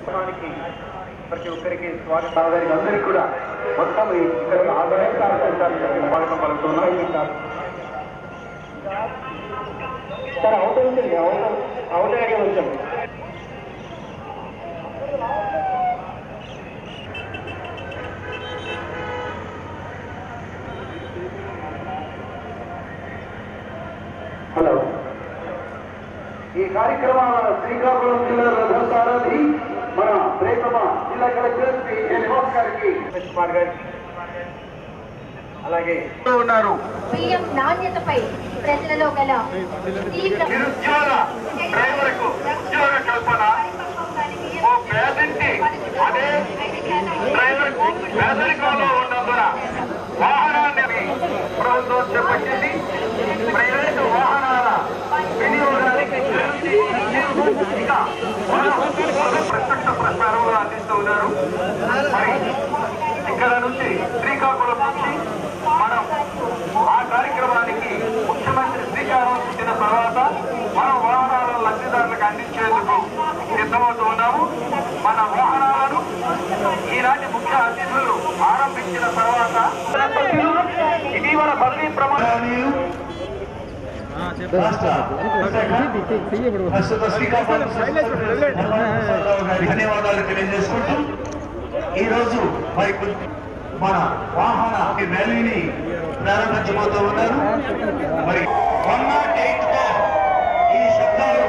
కార్యక్రమానికి ప్రతి ఒక్కరికి స్వాగతం గారికి అందరికీ కూడా మొత్తం ఈ ఇక్కడ ఆదాయ కార్యక్రమానికి స్వాగతం పలుకుతున్నాం సార్ అవుతుంది అవుతాయి వచ్చాం హలో ఈ కార్యక్రమాల శ్రీకాకుళం జిల్లా రథసారథి మన ప్రేతమ జిల్లా కలెక్టర్ శ్రీ ఎన్ నివాస్ గారికి కుమార్ గారికి అలాగే ఉన్నారు బియ్యం నాణ్యతపై ప్రజలలో గల తీవ్ర నిరుద్యోగ డ్రైవర్కు ఉద్యోగ కల్పన ఓ పేదంటి అదే డ్రైవర్కు పేదరికంలో ఉన్నందున వాహనాన్ని ప్రభుత్వం చేపట్టింది ప్రైవేటు వాహనాల వినియోగానికి ఇంకా మనం ప్రత్యక్ష ప్రసారంలో అందిస్తూ ఉన్నారు మరి ఇక్కడ నుంచి శ్రీకాకుళం నుంచి మనం ఆ కార్యక్రమానికి ముఖ్యమంత్రి శ్రీకారం చుట్టిన తర్వాత మనం వాహనాలను లబ్ధిదారులకు అందించేందుకు సిద్ధమవుతూ ఉన్నాము మన వాహనాలను ఈనాటి ముఖ్య అతిథులు ఆరంభించిన తర్వాత ఇటీవల పదవీ ప్రమాణాలు ప్రస్తుత శ్రీకాకుళం ధన్యవాదాలు తెలియజేసుకుంటూ ఈ రోజు మరి కొద్ది- మన వాహన ర్యాలీని ప్రారంభించబోతూ ఉన్నారు మరి వన్ నాట్ ఎయిట్ తో ఈ శబ్దాలు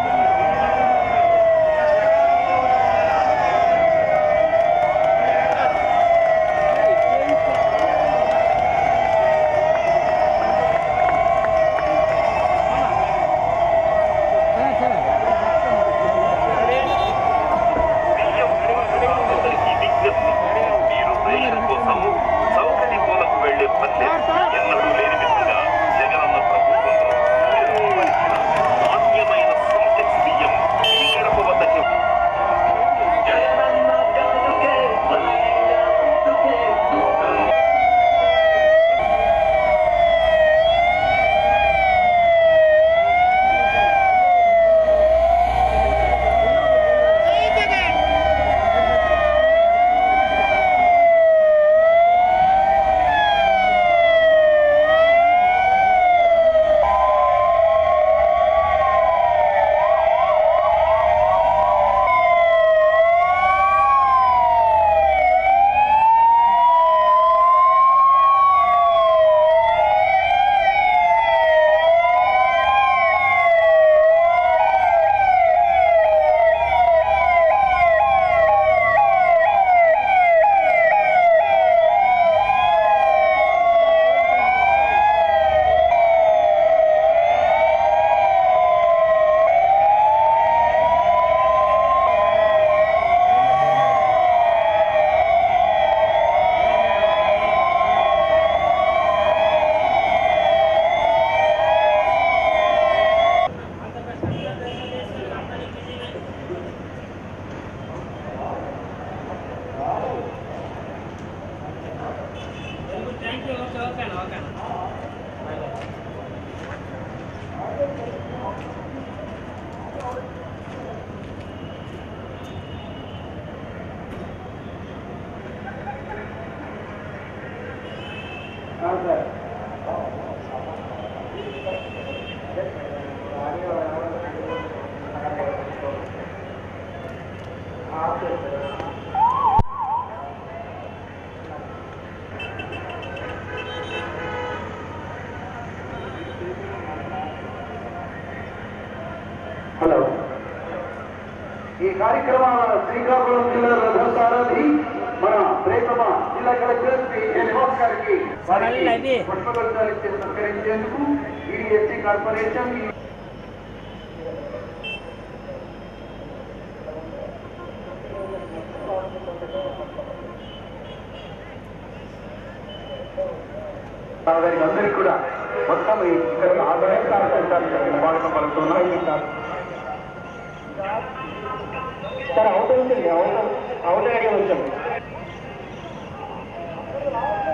అందరికీ విజ్ఞప్తి మీరు రేషన్ కోసం సౌకర్య మూలకు వెళ్లే పల్లె ఎన్నడూ లేని విధంగా జగనన్న ప్రభుత్వంలో మెరుగుపరిచిన నాణ్యమైన కాంటెక్స్ బియ్యం మీ గడప వద్దకి జగనన్న బ్రాండుకే బ్రాండుకే హలో ఈ కార్యక్రమాల శ్రీకాకుళం జిల్లా రథసారథి మన ప్రేతమ జిల్లా కలెక్టర్ శ్రీ ఎన్ నివాస్ గారికి వారికి పుష్పగుచ్చాలు ఇచ్చి సత్కరించేందుకు ఈడీఎస్సీ కార్పొరేషన్ ఈ గారికి అందరికీ కూడా మొత్తం ఈ ఇక్కడ ఆదాయ కార్యక్రమానికి స్వాగతం పలుకుతున్నాం సార్ అవుతుంది అవుతాయి వచ్చాం